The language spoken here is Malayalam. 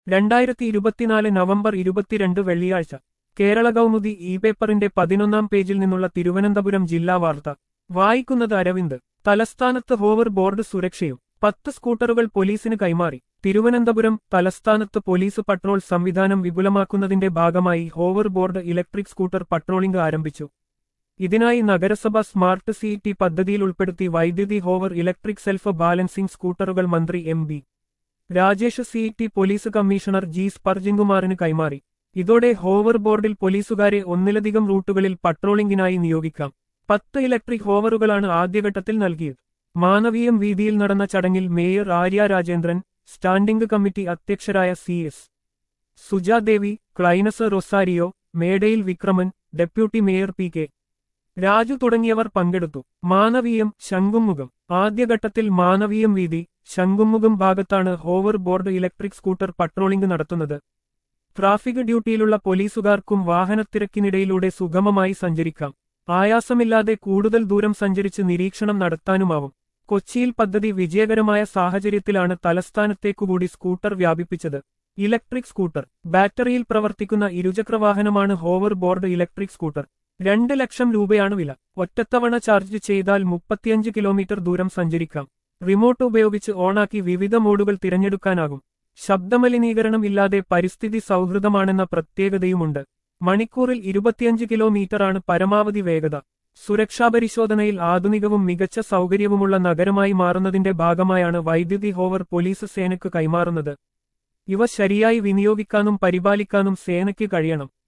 രണ്ടായിരത്തി ഇരുപത്തിനാല് നവംബർ ഇരുപത്തിരണ്ട് വെള്ളിയാഴ്ച കേരള കൗമുദി ഇ പേപ്പറിന്റെ പതിനൊന്നാം പേജിൽ നിന്നുള്ള തിരുവനന്തപുരം ജില്ലാ വാർത്ത വായിക്കുന്നത് അരവിന്ദ് തലസ്ഥാനത്ത് ഹോവർ ബോർഡ് സുരക്ഷയും പത്ത് സ്കൂട്ടറുകൾ പോലീസിന് കൈമാറി തിരുവനന്തപുരം തലസ്ഥാനത്ത് പോലീസ് പട്രോൾ സംവിധാനം വിപുലമാക്കുന്നതിന്റെ ഭാഗമായി hoverboard electric scooter patrolling ആരംഭിച്ചു ഇതിനായി നഗരസഭ സ്മാർട്ട് സിറ്റി പദ്ധതിയിൽ ഉൾപ്പെടുത്തി വൈദ്യുതി ഹോവർ ഇലക്ട്രിക് സെൽഫ് ബാലൻസിംഗ് സ്കൂട്ടറുകൾ മന്ത്രി M B Rajesh city police commissioner G സ്പർജിംകുമാറിന് കൈമാറി ഇതോടെ ഹോവർ ബോർഡിൽ പോലീസുകാരെ ഒന്നിലധികം റൂട്ടുകളിൽ പട്രോളിംഗിനായി നിയോഗിക്കാം പത്ത് ഇലക്ട്രിക് ഹോവറുകളാണ് ആദ്യഘട്ടത്തിൽ നൽകിയത് മാനവീയം വീതിയിൽ നടന്ന ചടങ്ങിൽ mayor Arya Rajendran standing committee അധ്യക്ഷരായ C S Sujadevi Clynus Rosario Medayil Vikraman deputy mayor P K Raju തുടങ്ങിയവർ പങ്കെടുത്തു മാനവീയം ശംഖുമുഖം ആദ്യഘട്ടത്തിൽ മാനവീയം വീതി ശംഖുമുഖം ഭാഗത്താണ് hoverboard electric scooter patrolling നടത്തുന്നത് ട്രാഫിക് ഡ്യൂട്ടിയിലുള്ള പോലീസുകാർക്കും വാഹനത്തിരക്കിനിടയിലൂടെ സുഗമമായി സഞ്ചരിക്കാം ആയാസമില്ലാതെ കൂടുതൽ ദൂരം സഞ്ചരിച്ച് നിരീക്ഷണം നടത്താനുമാവും കൊച്ചിയിൽ പദ്ധതി വിജയകരമായ സാഹചര്യത്തിലാണ് തലസ്ഥാനത്തേക്കുകൂടി സ്കൂട്ടർ വ്യാപിപ്പിച്ചത് ഇലക്ട്രിക് സ്കൂട്ടർ ബാറ്ററിയിൽ പ്രവർത്തിക്കുന്ന ഇരുചക്രവാഹനമാണ് ഹോവർ ബോർഡ് ഇലക്ട്രിക് സ്കൂട്ടർ രണ്ട് ലക്ഷം രൂപയാണ് വില ഒറ്റത്തവണ ചാർജ് ചെയ്താൽ മുപ്പത്തിയഞ്ച് കിലോമീറ്റർ ദൂരം സഞ്ചരിക്കാം റിമോട്ട് ഉപയോഗിച്ച് ഓണാക്കി വിവിധ മോഡുകൾ തിരഞ്ഞെടുക്കാനാകും ശബ്ദമലിനീകരണം ഇല്ലാതെ പരിസ്ഥിതി സൗഹൃദമാണെന്ന പ്രത്യേകതയുമുണ്ട് മണിക്കൂറിൽ ഇരുപത്തിയഞ്ച് കിലോമീറ്ററാണ് പരമാവധി വേഗത സുരക്ഷാ പരിശോധനയിൽ ആധുനികവും മികച്ച സൗകര്യവുമുള്ള നഗരമായി മാറുന്നതിന്റെ ഭാഗമായാണ് വൈദ്യുതി ഹോവർ പോലീസ് സേനയ്ക്ക് കൈമാറുന്നത് ഇവ ശരിയായി വിനിയോഗിക്കാനും പരിപാലിക്കാനും സേനയ്ക്ക് കഴിയണം